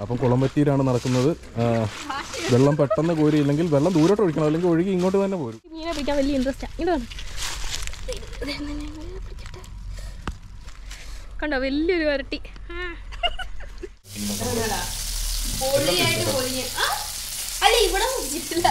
അപ്പം കുളമ്പറ്റീരാണ് നടക്കുന്നത് ആ, വെള്ളം പെട്ടെന്ന് കോരിയില്ലെങ്കിൽ വെള്ളം ദൂരോട്ട് ഒഴിക്കണം അല്ലെങ്കിൽ ഒഴുകി ഇങ്ങോട്ട് തന്നെ പോരും മീനെ പിടിക്കാൻ വലിയ ഇൻട്രസ്റ്റാണ് ഇങ്ങോട്ട് കണ്ടോ വലിയൊരു വരട്ടി അല്ല ഇവിടെ പിടിച്ചിട്ടില്ല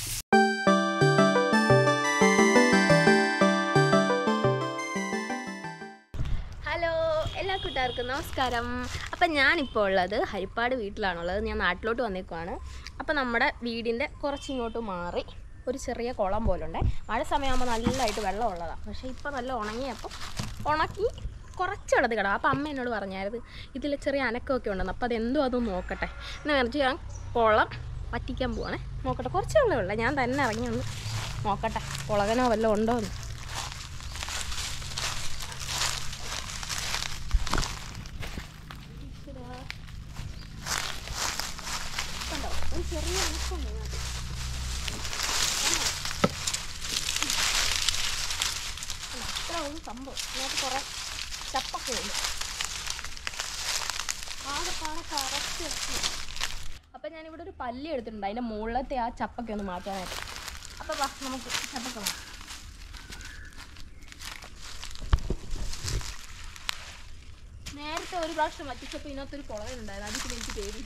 ഹലോ എല്ലാ കൂട്ടുകാർക്കും നമസ്കാരം അപ്പം ഞാനിപ്പോൾ ഉള്ളത് ഹരിപ്പാട് വീട്ടിലാണുള്ളത് ഞാൻ നാട്ടിലോട്ട് വന്നേക്കുവാണ് അപ്പം നമ്മുടെ വീടിൻ്റെ കുറച്ചിങ്ങോട്ട് മാറി ഒരു ചെറിയ കുളം പോലുണ്ട് മഴ സമയമാകുമ്പോൾ നല്ലതായിട്ട് വെള്ളം ഉള്ളതാണ് പക്ഷേ ഇപ്പം നല്ല ഉണങ്ങിയപ്പോൾ ഉണക്കി കുറച്ച് വെള്ളത്തിൽ കിടാം അപ്പം അമ്മ എന്നോട് പറഞ്ഞായിരുന്നു ഇതിൽ ചെറിയ അനക്കമൊക്കെ ഉണ്ടെന്ന് അപ്പോൾ അതെന്തോ അതൊന്ന് നോക്കട്ടെ എന്ന് പറഞ്ഞിട്ട് ഞാൻ കുളം വറ്റിക്കാൻ പോവാണേ നോക്കട്ടെ കുറച്ച് വെള്ളമുള്ള ഞാൻ തന്നെ ഇറങ്ങി ഒന്ന് നോക്കട്ടെ കുളകനോ വല്ലതും ഉണ്ടോ എന്ന് കണ്ടോ ഒരു ചെറിയ അനക്കമുണ്ട് ഇതിനകത്ത്. കണ്ടോ? ഇത്ര ഒരു സംഭവം ഇതിനകത്ത് കുറേ ചപ്പൊക്കെ ഉണ്ട് ആകെ പാടെ കറക്റ്റ് അപ്പം ഞാനിവിടെ ഒരു പല്ലി എടുത്തിട്ടുണ്ട് അതിൻ്റെ മുകളിലത്തെ ആ ചപ്പൊക്കെ ഒന്ന് മാറ്റാനായിട്ട് അപ്പം വാ നമുക്ക് ചപ്പൊക്കെ മാറ്റാം നേരത്തെ ഒരു പ്രാവശ്യം വറ്റിച്ചപ്പോൾ ഇതിനകത്തൊരു കുളമുണ്ടായിരുന്നു അതിൽ എനിക്ക് പേടി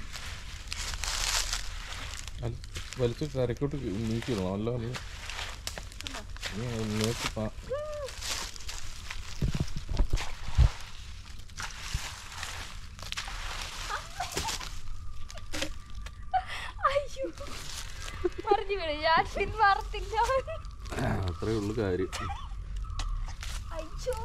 അത് വലിച്ച് കരക്കോട്ട് നീക്കിയിടണം അല്ല നീ നീ അത് നോക്കി പാ- അയ്യോ മറിഞ്ഞു വീണ് ഞാൻ പിന്മാറത്തില്ല അത്രേ ഉള്ളു കാര്യം അയ്യോ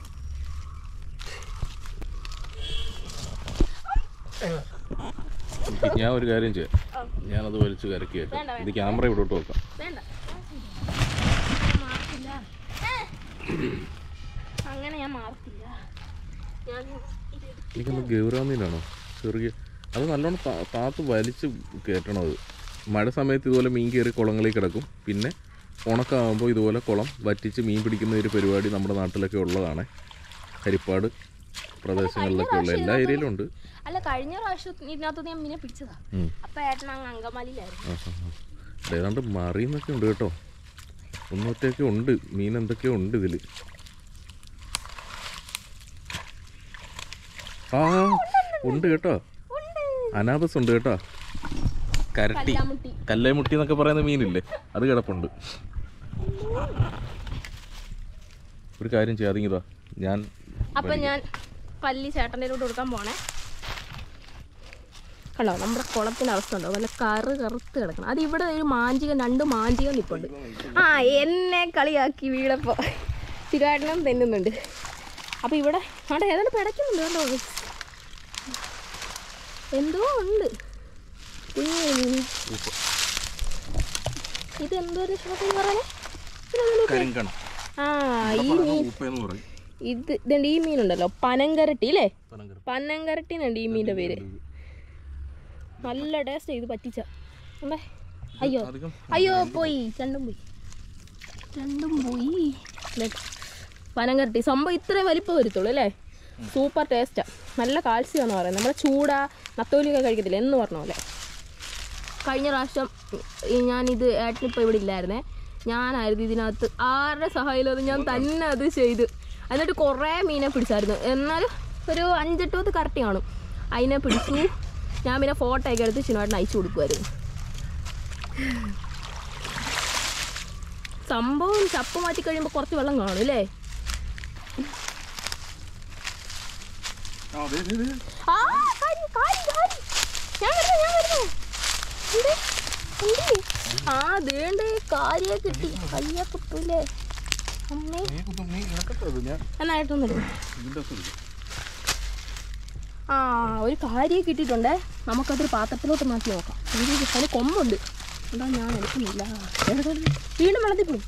ഞാൻ ഒരു കാര്യം ചെയ്യാം ഞാനത് വലിച്ച് കരക്കി വേണ്ട, വെക്കാം വേണ്ട. ഇത് ക്യാമറ ഇവിടോട്ട് വെക്കാം വേണ്ട മാറത്തില്ല അങ്ങനെ ഞാൻ മാറത്തില്ല ഞാൻ ഇത് എനിക്കൊന്ന് ഗൗരാമീനാണോ ചെറിയ അത് നല്ലോണം താ- താത്ത് വലിച്ച് കയറ്റണം അത് മഴ സമയത്ത് ഇതുപോലെ മീൻ കയറി കുളങ്ങളിൽ കിടക്കും പിന്നെ ഉണക്കാകുമ്പോൾ ഇതുപോലെ കുളം വറ്റിച്ച് മീൻ പിടിക്കുന്ന ഒരു പരിപാടി നമ്മുടെ നാട്ടിലൊക്കെ ഉള്ളതാണ് ഹരിപ്പാട് പ്രദേശങ്ങളിലൊക്കെ ഉള്ള എല്ലാ ഏരിയയിലും ഉണ്ട് അല്ല കഴിഞ്ഞ പ്രാവശ്യം ഇതിനകത്ത് ഞാൻ മീനെ പിടിച്ചതാ ഉം. അപ്പൊ ഏട്ടൻ അങ്ങ് അങ്കമാലിയിലായിരുന്നു ആ, ആ, ആ. ദേ ഏതാണ്ട് മറിയുന്നൊക്കെ ഉണ്ട് കേട്ടോ ഒന്നൊറ്റയൊക്കെ ഉണ്ട് മീൻ എന്തൊക്കെയോ ഉണ്ട് ഇതിൽ ആ ഉണ്ട് കേട്ടോ അനാബസ് ഉണ്ട് കേട്ടോ കരട്ടി കല്ലാമുട്ടി കല്ലേമുട്ടി എന്നൊക്കെ പറയുന്ന മീനില്ലേ അത് കിടപ്പുണ്ട് ഒരു കാര്യം ചെയ്യാതിങ്ങിതാ ഞാൻ അപ്പൊ ഞാൻ പല്ലി ചേട്ടൻ്റെ കൂടെ കൊടുക്കാൻ പോണേ കണ്ടോ നമ്മുടെ കുളത്തിന്റെ അവസ്ഥ ഉണ്ടോ വല്ല കറ് കറുത്ത് കിടക്കണം അത് ഇവിടെ ഒരു മാഞ്ചികം രണ്ട് മാഞ്ചികം നിൽപ്പുണ്ട് ആ എന്നെ കളിയാക്കി വീടപ്പോ തിരുവാടനം തെന്നുന്നുണ്ട് അപ്പൊ ഇവിടെ അവിടെ ഏതാണ്ട് പിടയ്ക്കുന്നുണ്ട് കേട്ടോ എന്തോ ഉണ്ട് കുഞ്ഞു മീന്. ഇത് എന്തോ ഒരു ഷോപ്പിൽ പറയണേ ഇതിനെന്താ കരിങ്കണം ആ ഈ മീൻ ഉപ്പെന്ന് പറയും ഇത് ഇതുണ്ട് ഈ മീനുണ്ടല്ലോ പനങ്കരട്ടി അല്ലേ പനങ്കരട്ടി എന്നുണ്ട് ഈ മീനിന്റെ പേര് നല്ല ടേസ്റ്റ് ഇത് പറ്റിച്ച ഉണ്ടേ അയ്യോ അധികം അയ്യോ പോയി രണ്ടും പോയി രണ്ടും പോയി ദേ, പനങ്കരട്ടി സംഭവം ഇത്രയും വലിപ്പം വരത്തുള്ളൂ അല്ലേ സൂപ്പർ ടേസ്റ്റാ നല്ല കാൽസ്യം എന്ന് പറയുന്നത് നമ്മുടെ ചൂട നത്തോലിയൊക്കെ കഴിക്കത്തില്ല എന്ന് പറഞ്ഞ പോലെ കഴിഞ്ഞ പ്രാവശ്യം ഈ ഞാനിത് ഏട്ടനിപ്പോൾ ഇവിടെ ഇല്ലായിരുന്നേ ഞാനായിരുന്നു ഇതിനകത്ത് ആരുടെ സഹായമില്ലാതെ ഞാൻ തന്നെ അത് ചെയ്ത് എന്നിട്ട് കുറേ മീനെ പിടിച്ചായിരുന്നു എന്നാലും ഒരു അഞ്ചെട്ടോത്ത് കറക്റ്റ് കാണും അതിനെ പിടിച്ചു ഞാൻ പിന്നെ ഫോട്ടോ ഒക്കെ എടുത്ത് ചിനോട്ടിന് അയച്ചു കൊടുക്കുമായിരുന്നു സംഭവം ചപ്പ് മാറ്റി കഴിയുമ്പോൾ കുറച്ച് വെള്ളം കാണും അല്ലേ ആ കാരി കാരി കാരി ഞാൻ വരുന്നു ഞാൻ വരുന്നു എന്തേ? എന്തേ? ആ ദേണ്ടേ കാരിയെ കിട്ടി കയ്യെ കിട്ടൂലേ അമ്മേ എന്നായിട്ടൊന്നുമില്ല ആ ഒരു കാരിയെ കിട്ടിയിട്ടുണ്ടേ നമുക്കതൊരു പാത്രത്തിലോട്ട് മാറ്റി നോക്കാം ഇത് അതിന് കൊമ്പുണ്ട് എന്താ ഞാൻ എടുക്കുന്നില്ല ദേ, ദേ, ദേ. വീണ്ടും വെള്ളത്തിൽ പോയി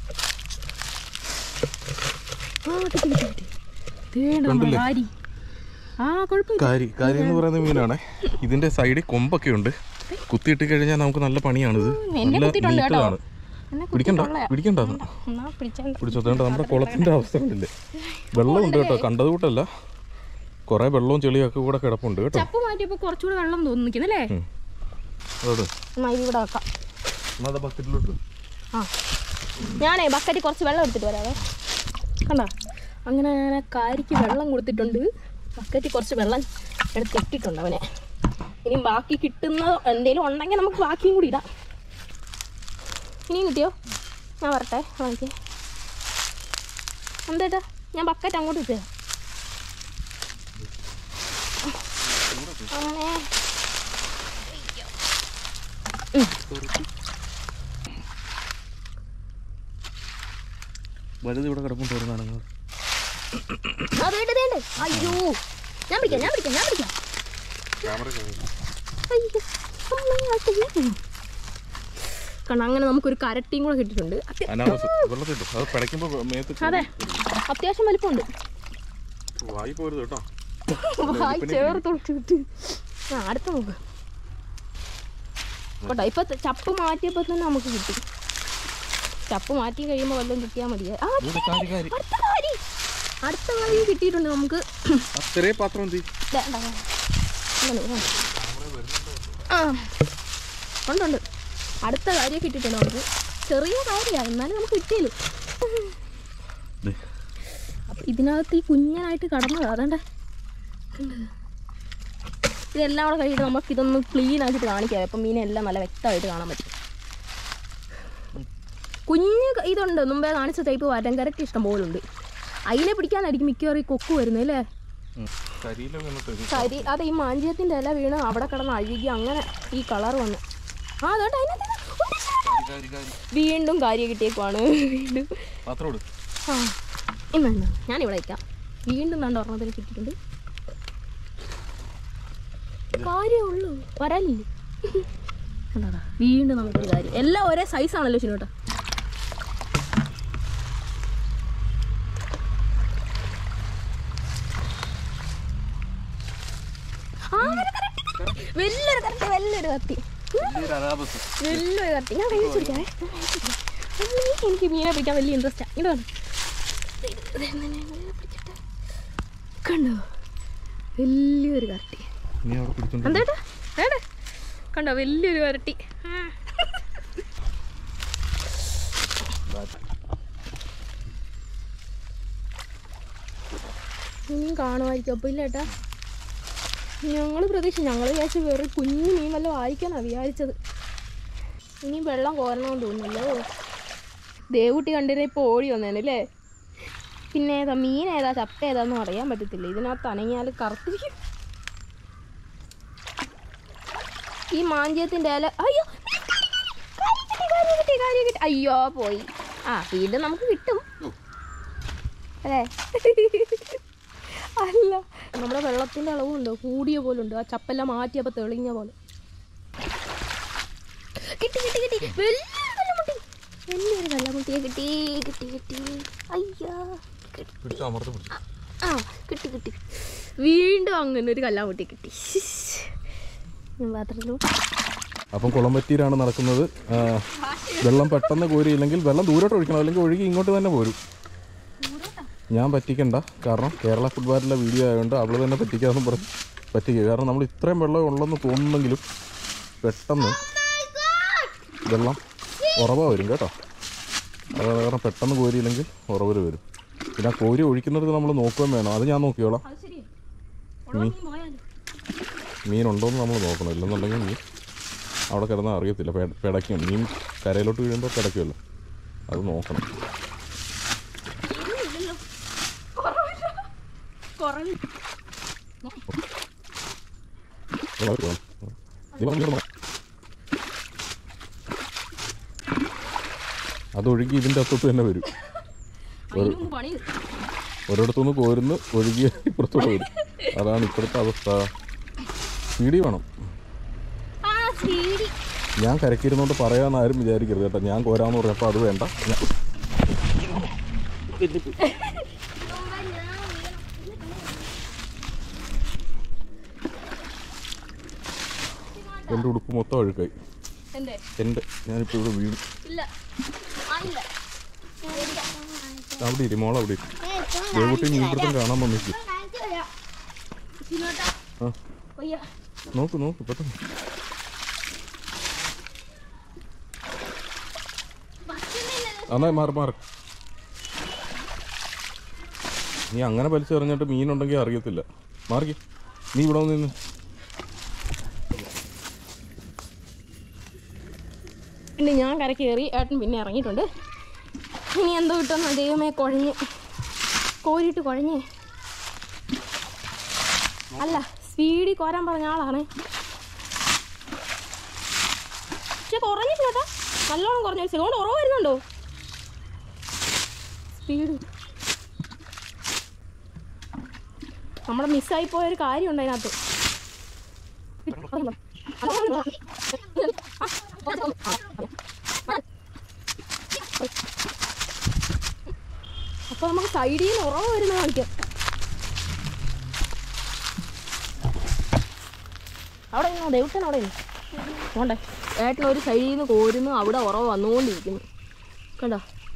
ആ കിട്ടി കിട്ടി കിട്ടി ദേണ്ട നമ്മുടെ കാരി ആ കുഴപ്പമില്ല കാരി കാരി എന്ന് പറയുന്ന മീനാണ് ഇതിന്റെ സൈഡിൽ കൊമ്പൊക്കെ ഉണ്ട് കുത്തിയിട്ട് കഴിഞ്ഞാൽ നമുക്ക് നല്ല പണിയാണിത് എന്നെ നല്ല കുത്തിയിട്ടുണ്ട് കേട്ടോ. നീറ്റതാണ് എന്നെ പിടിക്കണ്ട കുത്തിയിട്ടുള്ളയാ. പിടിക്കണ്ട അത്. എന്നാ പിടിച്ചോണ്ട് പിടിച്ചോത്തേണ്ട നമ്മുടെ കുളത്തിന്റെ അവസ്ഥ കണ്ടില്ലേ വെള്ളമുണ്ട് കേട്ടോ കണ്ടത് കൂട്ടല്ല കുറേ വെള്ളവും ചെളിയൊക്കെ കൂടെ കിടപ്പുണ്ട് കേട്ടോ ചപ്പ് മാറ്റിയപ്പോൾ കുറച്ചുകൂടെ വെള്ളം തോന്നിക്കുന്നല്ലേ ഉം. അതോട് എന്നാ ഇത് ഇവിടെ വെക്കാം എന്നാൽ ബക്കറ്റിലോട്ട് ആ ഞാനേ ബക്കറ്റ് കുറച്ച് വെള്ളം എടുത്തിട്ട് വരാവേ കണ്ടോ അങ്ങനെ ഞാൻ ആ കാരിക്ക് വെള്ളം കൊടുത്തിട്ടുണ്ട് ബക്കറ്റ് കുറച്ച് വെള്ളം എടുത്തിട്ടിട്ടുണ്ട് അവനെ ഇനി ബാക്കി കിട്ടുന്ന എന്തെങ്കിലും ഉണ്ടെങ്കിൽ നമുക്ക് ബാക്കിയും കൂടി ഇടാം ഇനിയും കിട്ടിയോ ഞാൻ വരട്ടെ വാങ്ങിക്കേ എന്തേട്ടാ ഞാൻ ബക്കറ്റ് അങ്ങോട്ട് വെച്ചേ അങ്ങനെ വലുത് ഇവിടെ കിടപ്പുണ്ട് ഒരു നാണങ്ങൾ അത് വേണ്ട വേണ്ട അയ്യോ ഞാൻ പിടിക്കാം ഞാൻ പിടിക്കാം ഞാൻ പിടിക്കാം അയ്യോ, അമ്മേ, അയ്യോ. കാരണം അങ്ങനെ നമുക്കൊരു കരട്ടിയും കൂടെ കിട്ടിയിട്ടുണ്ട് അത്യ- അനാവസ് വെള്ളത്തിട്ടു അത് പിടയ്ക്കുമ്പോൾ മേത്ത് അതെ അത്യാവശ്യം വലിപ്പമുണ്ട് വായി പോരുത് കേട്ടോ വായി ചേർത്തൊളിച്ച് കിട്ടി ആ അടുത്ത നോക്ക് കേട്ടോ ഇപ്പൊ ത- ചപ്പ് മാറ്റിയപ്പോ തന്നെ നമുക്ക് കിട്ടി ചപ്പ് മാറ്റി കഴിയുമ്പോൾ വല്ലതും കിട്ടിയാൽ മതിയെ ആ ഇവിടെ കാരി കാരി അടുത്ത കാരി അടുത്ത കാരി കിട്ടിയിട്ടുണ്ട് നമുക്ക് ആ ചെറിയ പാത്രം എന്തി ദേ, ദാ, ദാ. ഇങ്ങനെ, ഇങ്ങനെ. ആ ഉണ്ട് ഉണ്ട് അടുത്ത കാര്യം കിട്ടിയിട്ടുണ്ട് നമുക്ക് ചെറിയ കാര്യമാണ് എന്നാലും നമുക്ക് കിട്ടിയല്ലോ അപ്പം ഇതിനകത്ത് ഈ കുഞ്ഞനായിട്ട് കടന്നത് അതാണ്ടേ കണ്ടോ? ഇതെല്ലാം കൂടെ കഴിഞ്ഞിട്ട് നമുക്ക് ഇതൊന്ന് ക്ലീൻ ആക്കിയിട്ട് കാണിക്കാം അപ്പം മീനെല്ലാം നല്ല വ്യക്തമായിട്ട് കാണാൻ പറ്റും കുഞ്ഞ് ക- ഇതുണ്ട് മുമ്പേ കാണിച്ച ടൈപ്പ് വരങ്കരക്ക് ഇഷ്ടം പോലെ ഉണ്ട് അതിനെ പിടിക്കാനായിരിക്കും മിക്കവാറും ഈ കൊക്ക് വരുന്നത് അല്ലേ കരിയില വന്നിട്ട് കരി അത് ഈ മാഞ്ചിയത്തിൻ്റെ ഇല വീണ് അവിടെ കിടന്ന് അഴുകി അങ്ങനെ ഈ കളർ വന്ന് ആ അതോട്ട് അതിനകത്ത് ഉണ്ട്. കാരി കാരി വീണ്ടും കാര്യം കിട്ടിയേക്കുവാണ് വീണ്ടും പാത്രം ഇട് ആ ഇന്ന് ഇന്ന് ഞാനിവിടെ വയ്ക്കാം വീണ്ടും കണ്ട ഒരെണ്ണത്തിന് കിട്ടിയിട്ടുണ്ട് കാര്യമേ ഉള്ളൂ വരാനില്ലേ കണ്ടാ വീണ്ടും നമുക്കൊരു കാര്യം എല്ലാം ഒരേ സൈസാണല്ലോ ശിനോട്ടാ ആ, ഒരു കരട്ടി, കരട്ടി. വലിയൊരു കരട്ടി വലിയൊരു കത്തി വലിയൊരു അനാബസ് വലിയൊരു കത്തി ഞാൻ കഴിച്ചു പിടിക്കാവേ അമ്മേ, എനിക്ക് മീനെ പിടിക്കാൻ വലിയ ഇൻട്രസ്റ്റാ ഇതാണ് കണ്ടോ വലിയൊരു കരട്ടി നീ അവിടെ പിടിച്ചോണ്ട് എന്തേട്ടാ വേണ്ടേ കണ്ടോ വലിയൊരു കരട്ടി ആ. ഇനിയും കാണുമായിരിക്കും അപ്പോൾ ഇല്ല ഏട്ടാ ഞങ്ങൾ പ്രതീക്ഷ ഞങ്ങൾ വിചാരിച്ചു വേറെ കുഞ്ഞു മീൻ വല്ലതും ആയിരിക്കാന്നാണ് വിചാരിച്ചത് ഇനി വെള്ളം കോരണമെന്ന് തോന്നുന്നല്ലോ ദേവുട്ടി കണ്ടിരുന്ന ഇപ്പോൾ ഓടി വന്നേനല്ലേ പിന്നെ ഏതാ മീൻ ഏതാ ചപ്പ ഏതാന്ന് അറിയാൻ പറ്റത്തില്ല ഇതിനകത്ത് അനങ്ങിയാൽ കറുത്തിരിക്കും ഈ മാഞ്ചിയത്തിൻ്റെ ഇല അയ്യോ കാര്യം കിട്ടി, കാര്യം കിട്ടി, കാര്യം കിട്ടി. അയ്യോ പോയി ആ വീണ്ടും നമുക്ക് കിട്ടും അല്ലേ അല്ല നമ്മുടെ വെള്ളത്തിൻ്റെ അളവുണ്ട് കൂടിയ പോലെ ഉണ്ട് ആ ചപ്പെല്ലാം മാറ്റിയപ്പോൾ തെളിഞ്ഞ പോലെ കിട്ടി കിട്ടി കിട്ടി വലിയൊരു കല്ലമുട്ടി വലിയൊരു കല്ലമുട്ടിയെ കിട്ടി കിട്ടി കിട്ടി അയ്യോ കിട്ടി പിടിച്ചോ അമർത്ത് പിടിച്ചു ആ കിട്ടി കിട്ടി വീണ്ടും അങ്ങനെ ഒരു കല്ലാമുട്ടി കിട്ടി ഞാൻ പാത്രത്തിലോട്ട് അപ്പം കുളമ്പറ്റീരാണ് നടക്കുന്നത് ആ, വെള്ളം പെട്ടെന്ന് കോരിയില്ലെങ്കിൽ വെള്ളം ദൂരോട്ട് ഒഴിക്കണം അല്ലെങ്കിൽ ഒഴുകി ഇങ്ങോട്ട് തന്നെ പോരും ഞാൻ പറ്റിക്കണ്ട കാരണം കേരള ഫുട്ബോളിലെ വീഡിയോ ആയതുകൊണ്ട് അവൾ തന്നെ പറ്റിക്കാമെന്ന് പറഞ്ഞ് പറ്റിക്കുക കാരണം നമ്മൾ ഇത്രയും വെള്ളം ഉള്ളെന്ന് തോന്നുന്നെങ്കിലും പെട്ടെന്ന് വെള്ളം ഉറവ വരും കേട്ടോ അത് കാരണം പെട്ടെന്ന് കോരിയില്ലെങ്കിൽ ഉറവൽ വരും പിന്നെ ആ കോരി ഒഴിക്കുന്നിടത്ത് നമ്മൾ നോക്കുകയും വേണം അത് ഞാൻ നോക്കിയോളാം അത് ശരി മീൻ പോയാലോ മീനുണ്ടോയെന്ന് നമ്മൾ നോക്കണം ഇല്ലെന്നുണ്ടെങ്കിൽ മീൻ അവിടെ കിടന്നാൽ അറിയത്തില്ല പെ- പിടയ്ക്കും മീൻ കരയിലോട്ട് വീഴുമ്പോൾ പിടയ്ക്കുമല്ലോ അത് നോക്കണം ഇല്ലല്ലോ കുറവില്ല കുറവില്ല ഇത് മതി, വേണം. ഇത് മതി, ഇത് മതി. അതൊഴുകി ഇതിൻ്റെ അത്തോട്ട് തന്നെ വരും അതിന് മുമ്പ് പണി ഒരിടത്തുനിന്ന് കോരുന്ന് ഒഴുകി ഇപ്പുറത്തോട്ട് വരും അതാണ് ഇപ്പോഴത്തെ അവസ്ഥ സ്പീഡി വേണം ആ സ്പീഡി ഞാൻ കരക്കിരുന്നോണ്ട് പറയാമെന്ന് ആരും വിചാരിക്കരുത് കേട്ടോ ഞാൻ കോരാമെന്ന് പറഞ്ഞപ്പോൾ അത് വേണ്ട ഞാൻ- എൻ്റെ ഉടുപ്പ് മൊത്തം അഴുക്കായി എന്തേ എൻ്റെ ഞാനിപ്പോൾ ഇവിടെ വീഴും ഇല്ല ആയില്ല അവിടെ ഇരി മോളെ അവിടെ ഇരി ദേവൂട്ടി മീൻപിടുത്തം കാണാൻ വന്നിട്ട് ആ വയ്യ നോക്ക് നോക്ക് പെട്ടെന്ന് എന്നാ മാറി മാറി നീ അങ്ങനെ വലിച്ചെറിഞ്ഞിട്ട് മീനുണ്ടെങ്കിൽ അറിയത്തില്ല മാറിക്ക് നീ ഇവിടെ വന്ന് നിന്ന് പിന്നെ ഞാൻ കര കയറി ഏട്ടൻ പിന്നെ ഇറങ്ങിയിട്ടുണ്ട് ഇനി എന്തോ കിട്ടുമെന്ന് ദൈവമേ കുഴഞ്ഞ് കോരിയിട്ട് കുഴഞ്ഞേ അല്ല സ്പീഡിൽ കോരാൻ പറഞ്ഞ ആളാണ് പക്ഷെ കുറഞ്ഞിട്ടില്ല കേട്ടോ നല്ലോണം കുറഞ്ഞു സെക്കൻഡ് ഉറവ് വരുന്നുണ്ടോ സ്പീഡ് നമ്മുടെ മിസ്സായി പോയ ഒരു കാര്യമുണ്ട് അതിനകത്ത് അപ്പൊ നമുക്ക് സൈഡിൽ നിന്ന് ഉറവ് വരുന്ന കാണിക്കാം അവിടെ ഇരുന്നോ ദേവട്ടൻ അവിടെ ഇരുന്നു പോണ്ടേ ഏട്ടൻ ഒരു സൈഡിൽ നിന്ന് കോരുന്നു അവിടെ ഉറവ് വന്നുകൊണ്ടിരിക്കുന്നു കണ്ടോ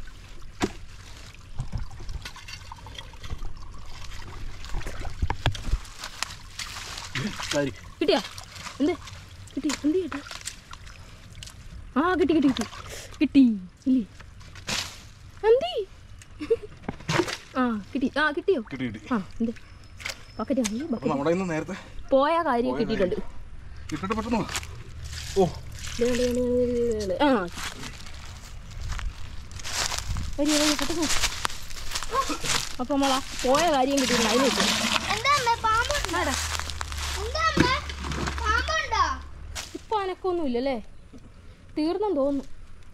കിട്ടിയാ എന്ത് കിട്ടി എന്ത് കിട്ടി ആ കിട്ടി കിട്ടി കിട്ടി കിട്ടി ഇല്ലേ എന്തി ആ കിട്ടി ആ കിട്ടിയോ കിട്ടി കിട്ടി ആ എന്ത് ബക്കറ്റ് വാങ്ങി അപ്പൊ ബക്കറ്റ് നമ്മുടെ ഇന്ന് നേരത്തെ പോയ കാര്യം കിട്ടിയിട്ടുണ്ട് ഇട്ടിട്ട് പെട്ടെന്ന് വാ. ഓ ദേ, ദേ, ദേ, ദേ, ദേ, ദേ. ആ വരി വരി പെട്ടെന്ന് അപ്പൊ നമ്മളാ പോയ കാര്യം കിട്ടിയിട്ടുണ്ട് അതിന് കിട്ടും എന്താ അമ്മേ പാമ്പുണ്ടോ ആടാ എന്താ അമ്മേ പാമ്പുണ്ടോ ഇപ്പൊ അനക്കൊന്നുമില്ലല്ലേ തീർന്നെന്ന് തോന്നുന്നു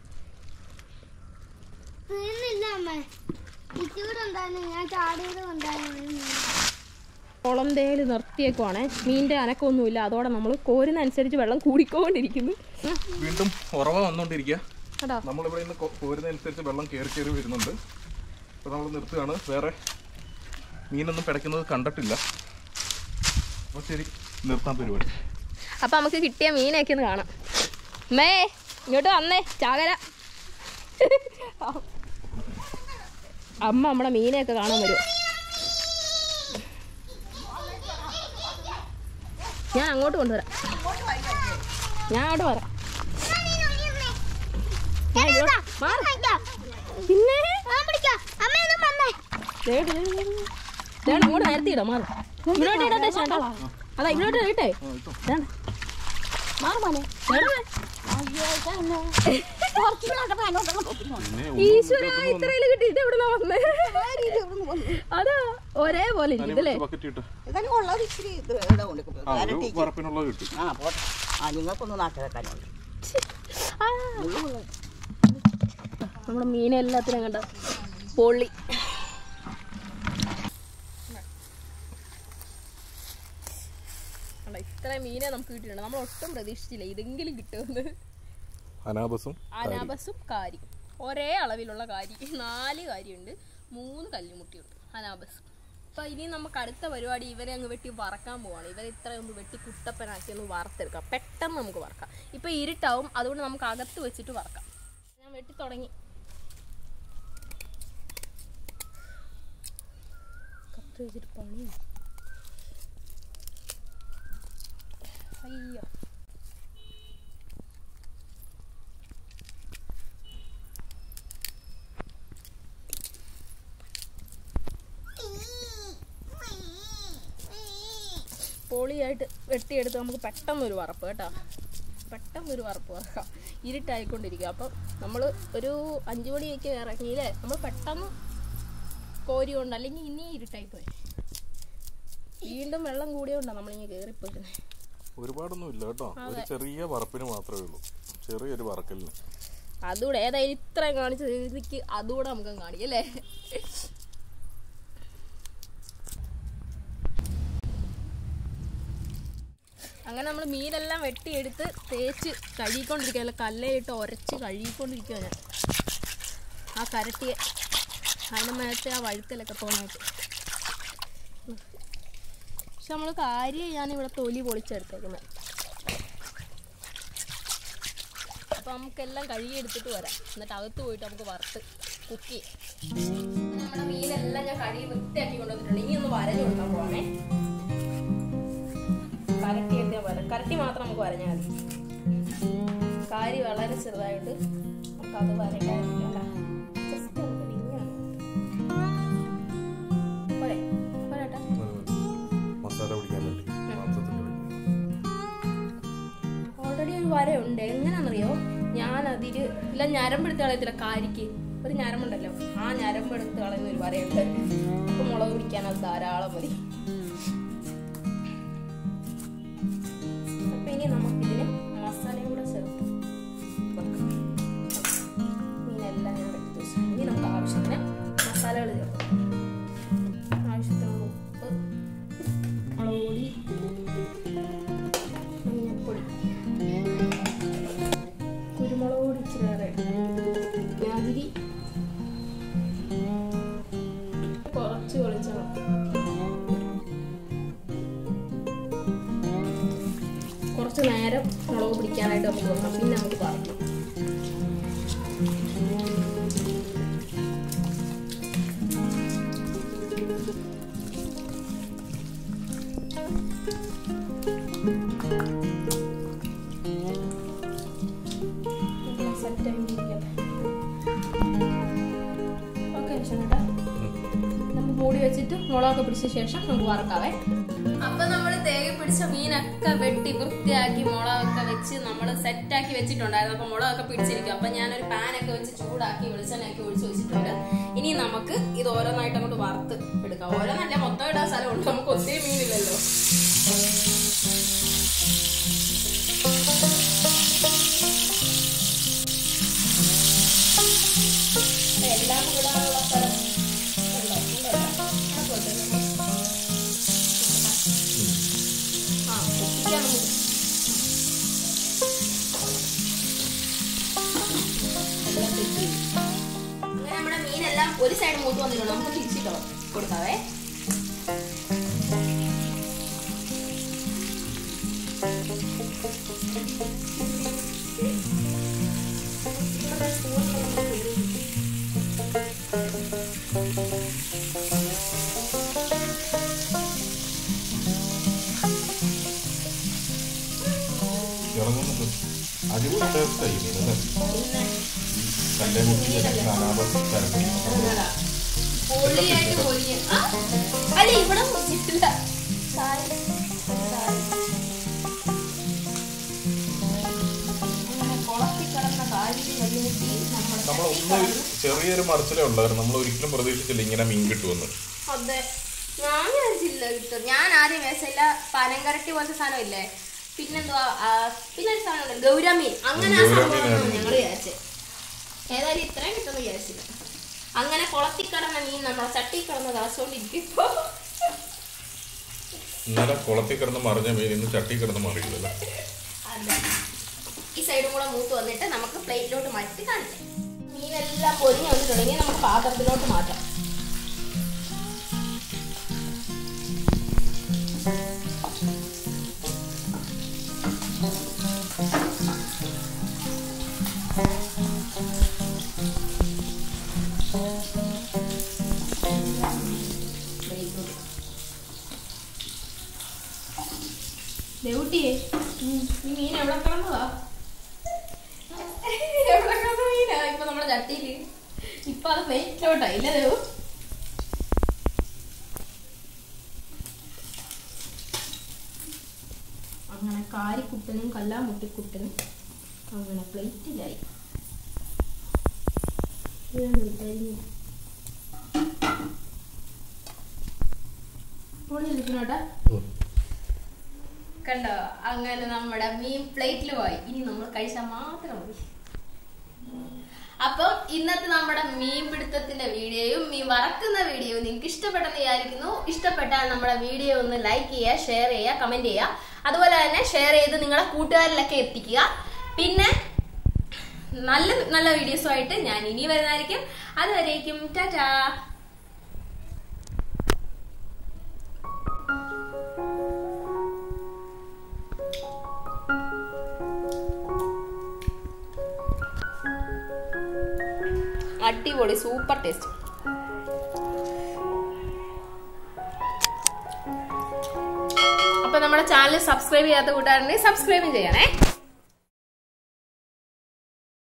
തീർന്നില്ല അമ്മേ ഇച്ചൂടെ ഉണ്ടായിരുന്നു ഞാൻ ചാടിയത് ഉണ്ടായിരുന്നു കുളം തേല് നിർത്തിയേക്കുവാണേ മീനിന്റെ അനക്കമൊന്നുമില്ല അതോടെ നമ്മൾ കോരുന്നതനുസരിച്ച് വെള്ളം കൂടിക്കൊണ്ടിരിക്കുന്നു വീണ്ടും ഉറവ വന്നോണ്ടിരിക്കുക കേട്ടോ നമ്മളിവിടെ ഇന്ന് പോരുന്നതനുസരിച്ച് വെള്ളം കയറി കയറി വരുന്നുണ്ട് അപ്പോൾ നമ്മൾ നിർത്തുകയാണ് വേറെ മീനൊന്നും പിടയ്ക്കുന്നത് കണ്ടിട്ടില്ല അപ്പോൾ ശരി നിർത്താൻ പരിപാടി അപ്പൊ നമുക്ക് കിട്ടിയ മീനൊക്കെ ഒന്ന് കാണാം മേ ഇങ്ങോട്ട് വന്നേ ചാകര അമ്മ നമ്മുടെ മീനെയൊക്കെ കാണാൻ വരും ഞാൻ അങ്ങോട്ട് കൊണ്ടുവരാം ഞാൻ അങ്ങോട്ട് വരാം ഞാൻ ഇങ്ങോട്ട് മാറ്. പിന്നെ അമ്മ ഇത് വന്നേ ദേട് ദേട് ദേട്. ദേട് ഇങ്ങോട്ട് നേരത്തെ ഇടാം മാറും ഇങ്ങോട്ട് ഇടട്ടെ ചേട്ടാ അതാ ഇങ്ങോട്ട് ഇടട്ടെ ദേണ്ട. മാറ് മോനെ. ദേട്. ഈശ്വര ഇത്രയില് കിട്ടി ഇത് എവിടുന്നാ വന്നേ അതാ ഒരേപോലെ ഇരിക്കുന്നല്ലേ ബക്കറ്റ് ഇട്ട് ഇതെല്ലാം ഉള്ളത് ഇച്ചിരി ഇത് ഇവിടെ കൊണ്ട് കൊടുക്കും. ആ ഒരു ഇരട്ടിക്ക്. വറപ്പിനുള്ളത് കിട്ടും ആ പോട്ടെ ആ നിങ്ങൾക്കൊന്ന് നാട്ടിലെത്താനുണ്ട് ആ. നമ്മുടെ മീനെല്ലാത്തിനും കണ്ട പൊള്ളി കണ്ടോ, ഇത്രയും മീനെ നമുക്ക് കിട്ടിയിട്ടുണ്ട് നമ്മൾ ഒട്ടും പ്രതീക്ഷിച്ചില്ല ഇതെങ്കിലും കിട്ടുമെന്ന് അനാബസും അനാബസും കാരി ഒരേ അളവിലുള്ള കാരി നാല് കാര്യമുണ്ട് മൂന്ന് കല്ലുമുട്ടിയുണ്ട് അനാബസ് അപ്പൊ ഇനി നമുക്ക് അടുത്ത പരിപാടി ഇവരെ അങ്ങ് വെട്ടി വറക്കാൻ പോവാണ് ഇവരെ ഇത്ര ഒന്ന് വെട്ടി കുട്ടപ്പനാക്കി ഒന്ന് വറുത്തെടുക്കാം പെട്ടെന്ന് നമുക്ക് വറക്കാം ഇപ്പൊ ഇരുട്ടാവും അതുകൊണ്ട് നമുക്ക് അകത്ത് വെച്ചിട്ട് വറക്കാം ഞാൻ വെട്ടി തുടങ്ങി കത്ത് വെച്ചിട്ട് പണി അയ്യോ പൊളിയായിട്ട് വെട്ടിയെടുത്ത് നമുക്ക് പെട്ടെന്നൊരു വറപ്പ് കേട്ടോ പെട്ടെന്നൊരു വറപ്പ് വറക്കാം ഇരുട്ടായിക്കൊണ്ടിരിക്കുക അപ്പം നമ്മൾ ഒരു അഞ്ച് മണിയൊക്കെ ഇറങ്ങിയില്ലേ നമ്മൾ പെട്ടെന്ന് കോരി കൊണ്ട് അല്ലെങ്കിൽ ഇനി ഇരുട്ടായിപ്പോയി വീണ്ടും വെള്ളം കൂടിയോണ്ടാണ് നമ്മളിങ്ങനെ കയറിപ്പോയിരുന്നത് ഒരുപാടൊന്നും ഇല്ല കേട്ടോ ഒരു ചെറിയ വറപ്പിന് മാത്രമേ ഉള്ളൂ ചെറിയൊരു വറക്കലിന് അതുകൂടെ ഏതായാലും ഇത്രയും കാണിച്ച രീതിക്ക് അതുകൂടെ നമുക്ക് കാണിക്കാം അല്ലേ അങ്ങനെ നമ്മൾ മീനെല്ലാം വെട്ടിയെടുത്ത് തേച്ച് കഴുകിക്കൊണ്ടിരിക്കുക അല്ല കല്ലയിട്ട് ഉരച്ച് കഴുകിക്കൊണ്ടിരിക്കുക ഞാൻ ആ കരട്ടിയെ അതിൻ്റെ മേലത്തെ ആ വഴുക്കലൊക്കെ പോകാനായിട്ട് പക്ഷെ നമ്മൾ കാര്യം ഞാനിവിടെ തൊലി പൊളിച്ചെടുത്തേക്കുന്നത് അപ്പോൾ നമുക്കെല്ലാം കഴുകി എടുത്തിട്ട് വരാം എന്നിട്ട് അകത്ത് പോയിട്ട് നമുക്ക് വറുത്ത് കുക്ക് ചെയ്യാം നമ്മുടെ മീനെല്ലാം ഞാൻ കഴുകി വൃത്തിയാക്കി കൊണ്ടുവന്നിട്ടുണ്ട് ഇനി ഒന്ന് വരഞ്ഞു കൊടുക്കാൻ പോവാണേ കരട്ടി മാത്രം നമുക്ക് വരഞ്ഞാൽ മതി കാരി വളരെ ചെറുതായിട്ട് നമുക്ക് അത് വരയ്ക്കാനില്ല ജസ്റ്റ് ഒന്ന് പിടിഞ്ഞാൽ പോരെ പോരാട്ടാ മസാല പിടിക്കാൻ വേണ്ടി മാംസത്തിന്റെ വേണ്ടി ഓൾറെഡി ഒരു വരയുണ്ട് എങ്ങനെയാണെന്നറിയോ ഞാൻ അതില് ഇല്ല ഞരമ്പെടുത്ത് കളയത്തില്ല കാരിക്ക് ഒരു ഞരമ്പുണ്ടല്ലോ ആ ഞരമ്പെടുത്ത് കളയുന്ന ഒരു വരയുണ്ട് അപ്പൊ മുളക് പിടിക്കാൻ അത് ധാരാളം മതി അപ്പൊ ഇനി നമുക്കിതിന് മസാലയും കൂടെ ചേർത്ത് വെക്കാം. മീനെല്ലാം ഞാൻ എടുത്ത് വെച്ചു ഇനി നമുക്ക് ആവശ്യത്തിന് മസാലകൾ ചേർക്കാം ആവശ്യത്തിന് ഉപ്പ് മുളക് പൊടി മഞ്ഞൾപ്പൊടി കുരുമുളക് പൊടി ഇച്ചിരി ഏറെ വിനാഗിരി കുറച്ച് വെളിച്ചെണ്ണ കുറച്ച് നേരം മുളക് പിടിക്കാനായിട്ട് നമുക്ക് വെക്കാം പിന്നെ നമുക്ക് പറിക്കാം സെറ്റായി ഇരിക്കട്ടെ ഓക്കെ ചേട്ടാ നമുക്ക് മൂടി വെച്ചിട്ട് മുളകൊക്കെ പിടിച്ച ശേഷം നമുക്ക് വറക്കാവേ അപ്പൊ നമ്മൾ തേങ്ങ പിടിച്ച മീനൊക്കെ വെട്ടി വൃത്തിയാക്കി മുളകൊക്കെ വെച്ച് നമ്മൾ സെറ്റാക്കി വെച്ചിട്ടുണ്ടായിരുന്നു അപ്പൊ മുളകൊക്കെ പിടിച്ചിരിക്കും അപ്പൊ ഞാനൊരു പാനൊക്കെ വെച്ച് ചൂടാക്കി വെളിച്ചെണ്ണയൊക്കെ ഒഴിച്ച് വെച്ചിട്ടുണ്ട് ഇനി നമുക്ക് ഇത് ഓരോന്നായിട്ട് അങ്ങോട്ട് വറുത്ത് എടുക്കാം ഓരോന്നല്ല മൊത്തം ഇടാൻ സ്ഥലമുണ്ട് നമുക്ക് ഒത്തിരി മീനില്ലല്ലോ എല്ലാം ഇടാനുള്ള സ്ഥലം ഉണ്ടോ? ഉണ്ടോ? ആ, പോട്ടെ. ആ, പൊട്ടിക്കാൻ നമുക്ക് എല്ലാം set ചെയ്തു. അങ്ങനെ നമ്മുടെ മീനെല്ലാം ഒരു സൈഡ് മൂത്ത് വന്നിട്ടുണ്ട് നമുക്ക് തിരിച്ചിട്ടോ കൊടുക്കാവേ ഇറങ്ങുന്നുണ്ട് അടിപൊളി ടേസ്റ്റായി മീനല്ലേ പിന്നെ കല്ലേ മുട്ടി അനാഥം തരണ്ടി അതാ. പൊളിയായിട്ട് പൊളിഞ്ഞ്. ആ, അല്ല ഇവിടെ മുറിച്ചിട്ടില്ല സാരി, സാരി. അങ്ങനെ കുളത്തിൽ കിടന്ന കാര്യം വലിയുമുട്ടി നമ്മുടെ നമ്മൾ ചട്ടി ഒന്ന് കളഞ്ഞു. ചെറിയൊരു മറിച്ചിലേ ഉള്ളായിരുന്നു നമ്മൾ ഒരിക്കലും പ്രതീക്ഷിച്ചില്ല ഇങ്ങനെ മീൻ കിട്ടുമെന്ന് അതെ ഞാൻ വിചാരിച്ചില്ല കിട്ടും ഞാൻ ആദ്യം വിചാരിച്ചില്ല പനങ്കരട്ടി പോലത്തെ സാധനം ഇല്ലേ പിന്നെന്തുവാ ആ, പിന്നെ ഒരു സാധനം ഉണ്ട് ഗൗരമീൻ അങ്ങനെ ആ ഗൗരമീൻ സംഭവം ആണ്. ഞങ്ങൾ വിചാരിച്ചത് ഏതായാലും ഇത്രയും കിട്ടുമെന്ന് വിചാരിച്ചില്ല അങ്ങനെ കുളത്തിൽ കിടന്ന മീൻ നമ്മളെ ചട്ടി കിടന്ന് തിളച്ചോണ്ടിരിക്കും ഇപ്പൊ ഇന്നലെ കുളത്തിൽ കിടന്ന് മറിഞ്ഞ മീൻ ഇന്ന് ചട്ടി കിടന്ന് മറിയില്ലല്ലോ അതെ ഈ സൈഡും കൂടെ മൂത്ത് വന്നിട്ട് നമുക്ക് പ്ലേറ്റിലോട്ട് മാറ്റി കാണിക്കാം മീനെല്ലാം പൊരിഞ്ഞ് വന്നിട്ടുണ്ട് ഇനി നമുക്ക് പാത്രത്തിലോട്ട് മാറ്റാം ദേവുട്ടിയെ നീ മീൻ എവിടെ കിടന്നതാ എവിടെ കിടന്ന മീനാ ഇപ്പൊ നമ്മുടെ ചട്ടിയില് ഇപ്പൊ അത് പ്ലേറ്റിലോട്ടാ ഇല്ല ദേവു അങ്ങനെ കാരിക്കുട്ടനും കല്ലാമുട്ടിക്കുട്ടനും അങ്ങനെ പ്ലേറ്റിലായി പൊളിഞ്ഞിരിക്കണോട്ടാ കണ്ടോ അങ്ങനെ നമ്മുടെ മീൻ പ്ലേറ്റിൽ പോയി ഇനി നമ്മൾ കഴിച്ചാൽ മാത്രം മതി അപ്പം ഇന്നത്തെ നമ്മുടെ മീൻ പിടുത്തത്തിന്റെ വീഡിയോയും മീൻ വറക്കുന്ന വീഡിയോയും നിങ്ങൾക്ക് ഇഷ്ടപ്പെട്ടെന്ന് വിചാരിക്കുന്നു ഇഷ്ടപ്പെട്ടാൽ നമ്മുടെ വീഡിയോ ഒന്ന് ലൈക്ക് ചെയ്യുക ഷെയർ ചെയ്യുക കമന്റ് ചെയ്യുക അതുപോലെ തന്നെ ഷെയർ ചെയ്ത് നിങ്ങളെ കൂട്ടുകാരിലൊക്കെ എത്തിക്കുക പിന്നെ നല്ല നല്ല വീഡിയോസുമായിട്ട് ഞാൻ ഇനി വരുന്നതായിരിക്കും അതുവരേക്കും ടാറ്റാ അടിപൊളി സൂപ്പർ ടേസ്റ്റ് അപ്പൊ നമ്മുടെ ചാനൽ സബ്സ്ക്രൈബ് ചെയ്യാത്ത കൂട്ടുകാരുണ്ടെങ്കിൽ സബ്സ്ക്രൈബും ചെയ്യണേ